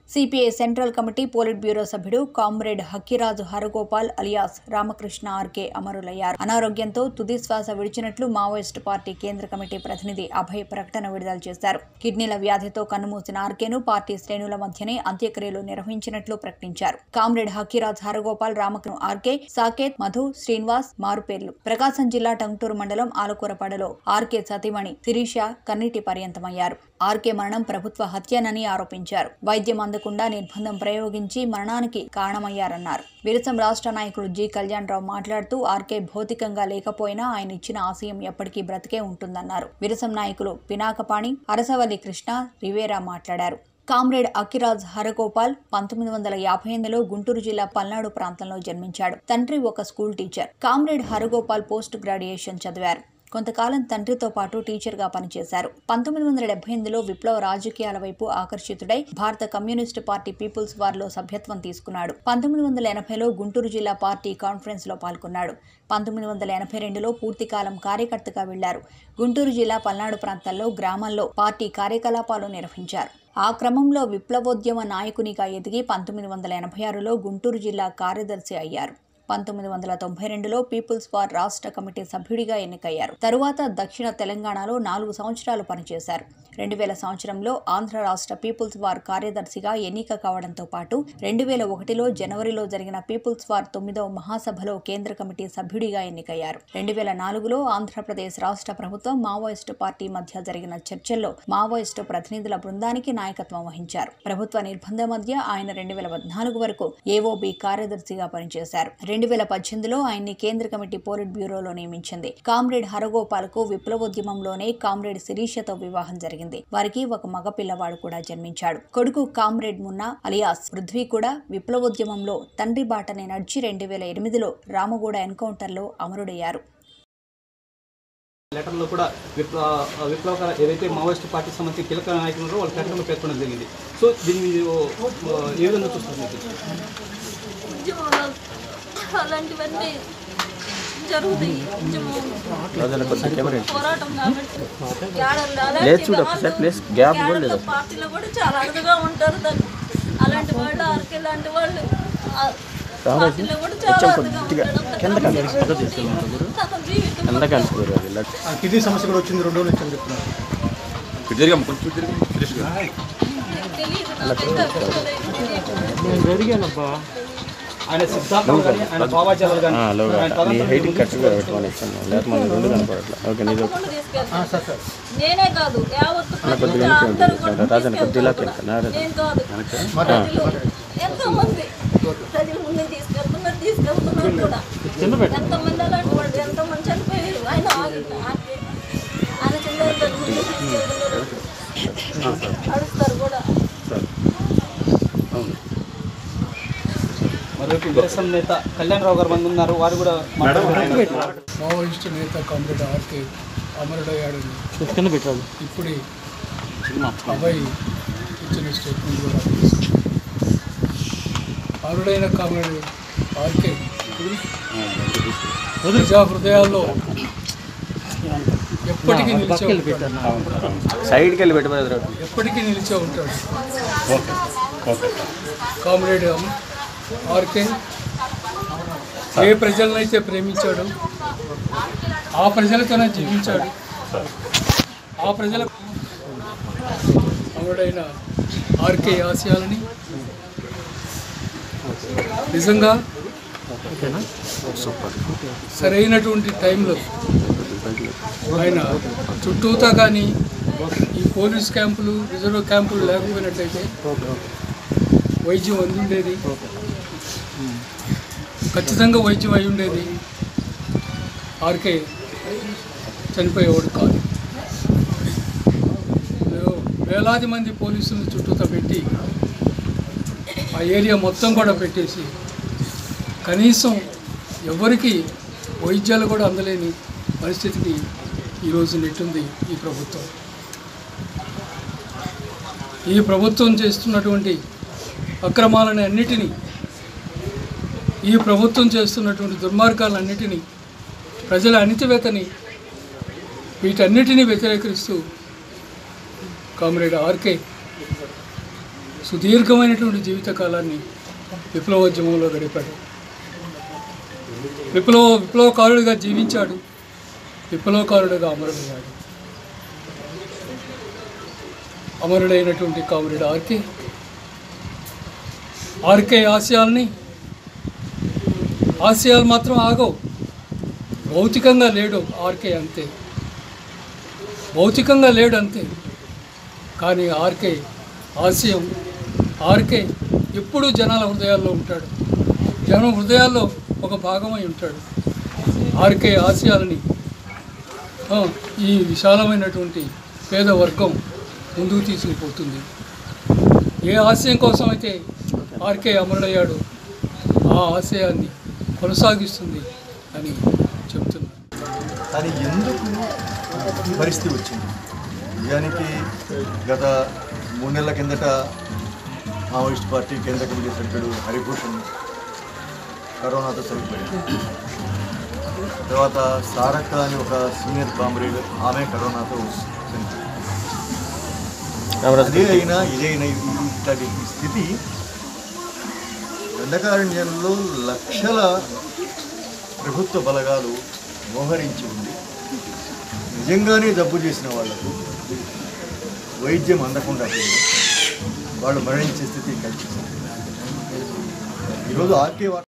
CPI central committee polit bureau సభ్యుడు comrade Hakkiraju Haragopal alias Ramakrishna RK అమరులయ్యారు అనారోగ్యంతో తుది శ్వాస విడిచినట్లు మావోయిస్టు పార్టీ కేంద్ర కమిటీ ప్రతినిధి అభయ్ ప్రకటన విడుదల చేశారు కిడ్నీల వ్యాధితో కన్నుమూసిన ఆర్కేను పార్టీ శ్రేణుల మధ్యనే అంత్యక్రియలు నిర్వహించినట్లు ప్రకటించారు కామ్రేడ్ హక్కిరాజ్ హరగోపాల్ రామకృష్ణ ఆర్కే సాకేత్ మధు శ్రీనివాస్ మారుపేర్లు ప్రకాశం జిల్లా టంగుటూరు మండలం ఆలకూరపాడలో ఆర్కే సతీమణి శిరీష కన్నీటి పర్యంతమయ్యారు ఆర్కే మరణం ప్రభుత్వ హత్యనని ఆరోపించారు వైద్యం అందకుండా నిర్బంధం ప్రయోగించి మరణానికి కారణమయ్యారన్నారు విరసం రాష్ట్ర నాయకుడు జి కళ్యాణ్ రావు మాట్లాడుతూ ఆర్కే భౌతికంగా లేకపోయినా ఆయన ఇచ్చిన ఆశయం ఎప్పటికీ బ్రతికే ఉంటుందన్నారు విరసం నాయకులు పినాకపాణి అరసవల్లి కృష్ణ రివేరా మాట్లాడారు కామ్రేడ్ అకిరాజ్ హరగోపాల్ పంతొమ్మిది వందల యాభై ఎనిమిదిలో గుంటూరు జిల్లా పల్నాడు ప్రాంతంలో జన్మించాడు తండ్రి ఒక school teacher comrade Haragopal post graduation చదివారు కొంతకాలం తండ్రితో పాటు టీచర్గా పనిచేశారు పంతొమ్మిది వందల డెబ్బై ఎనిమిదిలో విప్లవ రాజకీయాల వైపు ఆకర్షితుడై భారత కమ్యూనిస్టు పార్టీ పీపుల్స్ వార్లో సభ్యత్వం తీసుకున్నాడు పంతొమ్మిది వందల ఎనభైలో గుంటూరు జిల్లా పార్టీ కాన్ఫరెన్స్ లో పాల్గొన్నాడు పంతొమ్మిది వందల ఎనభై రెండులో పూర్తికాలం కార్యకర్తగా వెళ్లారు గుంటూరు జిల్లా పల్నాడు ప్రాంతాల్లో గ్రామాల్లో పార్టీ కార్యకలాపాలు నిర్వహించారు ఆ క్రమంలో విప్లవోద్యమ నాయకునిగా ఎదిగి పంతొమ్మిది వందల ఎనభై ఆరులో గుంటూరు జిల్లా కార్యదర్శి అయ్యారు పంతొమ్మిది వందల తొంభై రెండులో పీపుల్స్ వార్ రాష్ట్ర కమిటీ సభ్యుడిగా ఎన్నికయ్యారు తరువాత దక్షిణ తెలంగాణలో నాలుగు సంవత్సరాలు పనిచేశారు రెండు వేల సంవత్సరంలో ఆంధ్ర రాష్ట్ర పీపుల్స్ వార్ కార్యదర్శిగా ఎన్నిక కావడంతో పాటు రెండు వేల ఒకటిలో జనవరిలో జరిగిన పీపుల్స్ వార్ తొమ్మిదవ మహాసభలో కేంద్ర కమిటీ సభ్యుడిగా ఎన్నికయ్యారు రెండు వేల నాలుగులో ఆంధ్రప్రదేశ్ రాష్ట్ర ప్రభుత్వం మావోయిస్టు పార్టీ మధ్య జరిగిన చర్చల్లో మావోయిస్టు ప్రతినిధుల బృందానికి నాయకత్వం వహించారు ప్రభుత్వ నిర్బంధం మధ్య ఆయన రెండు వేల పద్నాలుగు వరకు ఏఓబి కార్యదర్శిగా పనిచేశారు రెండు వేల పద్దెనిమిదిలో ఆయన్ని కేంద్ర కమిటీ పోలిట్ బ్యూరోలో నియమించింది కామ్రేడ్ హరగోపాల్కు విప్లవోద్యమంలోనే కామ్రేడ్ శిరీషతో వివాహం జరిగింది వారికి ఒక మగ పిల్లవాడు కూడా జన్మించాడు కొడుకు కామ్రేడ్ మున్నా అలియాస్ పృథ్వీ కూడా విప్లవోద్యమంలో తండ్రి బాటని నడిచి రెండు వేల ఎనిమిదిలో రామగూడ ఎన్కౌంటర్లో అమరుడయ్యారు లెటర్లో కూడా విప్లవ విప్లవకర ఏదైతే మావోయిస్ట్ పార్టీకి సంబంధించి కీలక నాయకులు ఉన్నారో వాళ్ళ లెటర్లో పేర్కొనడం జరిగింది సో దీన్ని మీరు ఆ, ఏ విధంగా చూస్తారు మీరు ఉద్యమాలు అలాంటివన్నీ జరుగుతాయి ఉద్యమం పోరాటం కాబట్టి ఏడాది అలాంటి వాళ్ళు కేరళ పార్టీలో కూడా చాలా అరుదుగా ఉంటారు దాన్ని అలాంటి వాళ్ళు ఆర్కే లాంటి వాళ్ళు ఆ పార్టీలో కూడా చాలా అరుదుగా ఉంటాడు తన జీవితం ఆ కిడ్నీ సమస్య కూడా వచ్చింది రెండు రోజులు వచ్చి చెప్తున్నారు తెలియదు నాకైతే అర్థం కాలేదు. ఆయన సిద్ధాంతం కానీ ఆయన భావాచారాలు కానీ ఆయన తలంపులు తప్పకుండా తీసుకెళ్తాను. నేనే కాదు యావత్తు ప్రజలు అందరూ కూడా తీసుకెళ్తారు. నేను కాదు ప్రజలు ఎంతో మంది ప్రజల ముందు తీసుకెళ్తున్నారు తీసుకెళ్తున్నారు కూడా ఎంతమంది అలాంటి వాళ్ళు ఎంతో మంది చనిపోయారు ఆయన ఆగి- ఆగి- ఆయన చిన్న ముందు తీసుకెళ్తున్నారు అడుస్తారు కూడా మరొక విరసం నేత కళ్యాణ్ రావు గారు మంది ఉన్నారు వారు కూడా మాట్లాడుతున్నారు మావోయిస్టు నేత కామ్రేడ్ ఆర్కే అమరుడయ్యాడని ఇప్పుడే అభయ్ ఇచ్చిన స్టేట్మెంట్ కూడా అమరుడైన కామ్రేడ్ ఆర్కే ప్రజా హృదయాల్లో ఎప్పటికీ నిలిచే ఉంటాడు సైడ్కి వెళ్ళి పెట్టబోదు ఎప్పటికీ నిలిచే ఉంటాడు కామ్రేడ్ ఆర్కే ఏ ప్రజలనైతే ప్రేమించాడో ఆ ప్రజలతోనే జీవించాడు ఆ ప్రజల అమరుడైన ఆర్కే ఆశయాలని నిజంగా సరైనటువంటి టైంలో ఆయన చుట్టూతా కానీ ఈ పోలీస్ క్యాంపులు రిజర్వ్ క్యాంపులు లేకపోయినట్లయితే వైద్యం అంది ఉండేది ఖచ్చితంగా వైద్యం అయి ఉండేది ఆర్కే చనిపోయేవాడు కాదు వేలాది మంది పోలీసులను చుట్టూతా పెట్టి ఆ ఏరియా మొత్తం కూడా పెట్టేసి కనీసం ఎవరికి వైద్యాలు కూడా అందలేని పరిస్థితికి ఈరోజు నెట్టింది ఈ ప్రభుత్వం ఈ ప్రభుత్వం చేస్తున్నటువంటి అక్రమాలని అన్నిటినీ ఈ ప్రభుత్వం చేస్తున్నటువంటి దుర్మార్గాలన్నిటినీ ప్రజల అణితివేతని వీటన్నిటినీ వ్యతిరేకిస్తూ కామ్రేడ్ ఆర్కే సుదీర్ఘమైనటువంటి జీవితకాలాన్ని విప్లవోద్యమంలో గడిపాడు విప్లవ విప్లవకారుడిగా జీవించాడు విప్లవకారుడిగా అమరుడయ్యాడు అమరుడైనటువంటి కామ్రేడ్ ఆర్కే ఆర్కే ఆశయాల్ని ఆశయాలు మాత్రం ఆగవు భౌతికంగా లేడు ఆర్కే అంతే భౌతికంగా లేడు అంతే కానీ ఆర్కే ఆశయం ఆర్కే ఎప్పుడూ జనాల హృదయాల్లో ఉంటాడు జనం హృదయాల్లో ఒక భాగమై ఉంటాడు ఆర్కే ఆశయాలని ఆ, ఈ విశాలమైనటువంటి పేద వర్గం ముందుకు తీసుకుపోతుంది ఏ ఆశయం కోసం అయితే ఆర్కే అమరుడయ్యాడు ఆ ఆశయాన్ని కొనసాగిస్తుంది అని చెప్తున్నారు కానీ ఎందుకు ఈ పరిస్థితి వచ్చింది నిజానికి గత మూడు నెలల కిందట మావోయిస్ట్ పార్టీ కేంద్ర కమిటీ సభ్యుడు హరిభూషణ్ కరోనాతో చనిపోయాడు తర్వాత సారక్క అని ఒక సీనియర్ కామ్రేడ్ ఆమె కరోనాతో చనిపోయింది అదే అయినా ఇదైనా ఈ- ఇట్లాంటి ఈ స్థితి దండకారణ్యంలో లక్షల ప్రభుత్వ బలగాలు మోహరించి ఉంది నిజంగానే జబ్బు చేసిన వాళ్లకు వైద్యం అందకుండా పోయింది వాళ్ళు మరణించే స్థితి కల్పించింది ఈరోజు ఆర్కే